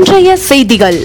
இன்றைய செய்திகள்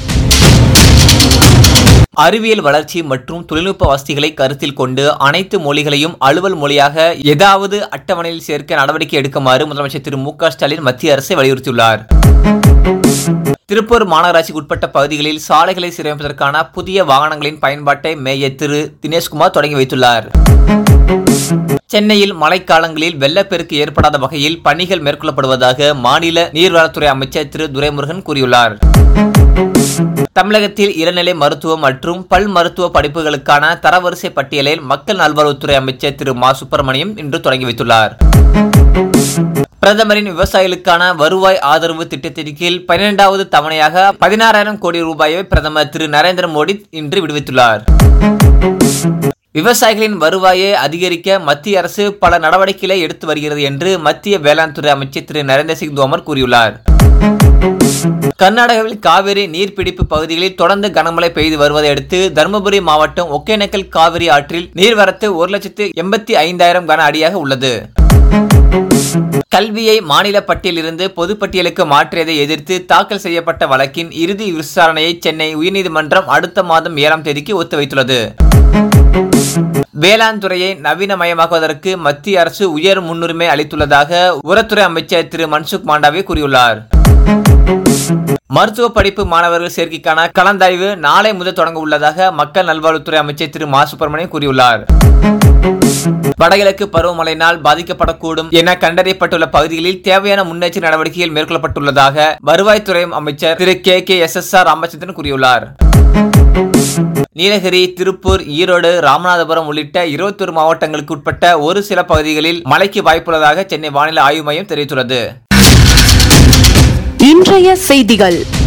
அறிவியல் வளர்ச்சி மற்றும் தொழில்நுட்ப வசதிகளை கருத்தில் கொண்டு அனைத்து மொழிகளையும் அலுவல் மொழியாக ஏதாவது அட்டவணையில் சேர்க்க நடவடிக்கை எடுக்குமாறு முதலமைச்சர் திரு மு க ஸ்டாலின் மத்திய அரசை வலியுறுத்தியுள்ளார் திருப்பூர் மாநகராட்சிக்கு உட்பட்ட பகுதிகளில் சாலைகளை சீரமைப்பதற்கான புதிய வாகனங்களின் பயன்பாட்டை மேயர் திரு தினேஷ்குமார் தொடங்கி வைத்துள்ளார் சென்னையில் மழைக்காலங்களில் வெள்ளப்பெருக்கு ஏற்படாத வகையில் பணிகள் மேற்கொள்ளப்படுவதாக மாநில நீர்வளத்துறை அமைச்சர் திரு துரைமுருகன் கூறியுள்ளார் தமிழகத்தில் இளநிலை மருத்துவம் மற்றும் பல் மருத்துவ படிப்புகளுக்கான தரவரிசை பட்டியலை மக்கள் நல்வாழ்வுத்துறை அமைச்சர் திரு மா சுப்பிரமணியம் இன்று தொடங்கி வைத்துள்ளார் பிரதமரின் விவசாயிகளுக்கான வருவாய் ஆதரவு திட்டத்தின் கீழ் பன்னிரெண்டாவது தவணையாக பதினாறாயிரம் கோடி ரூபாயை பிரதமர் திரு நரேந்திர மோடி இன்று விடுவித்துள்ளார் விவசாயிகளின் வருவாயை அதிகரிக்க மத்திய அரசு பல நடவடிக்கைகளை எடுத்து வருகிறது என்று மத்திய வேளாண் துறை அமைச்சர் திரு நரேந்திர சிங் தோமர் கூறியுள்ளார் கர்நாடகாவில் காவிரி நீர்பிடிப்பு பகுதிகளில் தொடர்ந்து கனமழை பெய்து வருவதை அடுத்து தருமபுரி மாவட்டம் ஒகேனக்கல் காவிரி ஆற்றில் நீர்வரத்து ஒரு லட்சத்து எண்பத்தி ஐந்தாயிரம் கன அடியாக உள்ளது கல்வியை மாநில பட்டியலிருந்து பொதுப்பட்டியலுக்கு மாற்றியதை எதிர்த்து தாக்கல் செய்யப்பட்ட வழக்கின் இறுதி விசாரணையை சென்னை உயர்நீதிமன்றம் அடுத்த மாதம் ஏழாம் தேதிக்கு ஒத்திவைத்துள்ளது வேளாண் துறையை நவீனமயமாக்குவதற்கு மத்திய அரசு உயர் முன்னுரிமை அளித்துள்ளதாக உரத்துறை அமைச்சர் திரு மன்சுக் மாண்டாவே கூறியுள்ளார் மருத்துவ படிப்பு மாணவர்கள் சேர்க்கைக்கான கலந்தாய்வு நாளை முதல் தொடங்க உள்ளதாக மக்கள் நல்வாழ்வுத்துறை அமைச்சர் திரு மா சுப்பிரமணியன் கூறியுள்ளார் வடகிழக்கு பருவமழையினால் பாதிக்கப்படக்கூடும் என கண்டறியப்பட்டுள்ள பகுதிகளில் தேவையான முன்னெச்சரிக்கை நடவடிக்கைகள் மேற்கொள்ளப்பட்டுள்ளதாக வருவாய்த்துறை அமைச்சர் திரு K K S S R Ramachandran கூறியுள்ளார் நீலகிரி திருப்பூர் ஈரோடு ராமநாதபுரம் உள்ளிட்ட இருபத்தொரு மாவட்டங்களுக்கு உட்பட்ட ஒரு சில பகுதிகளில் மழைக்கு வாய்ப்புள்ளதாக சென்னை வானிலை ஆய்வு மையம் தெரிவித்துள்ளது இன்றைய செய்திகள்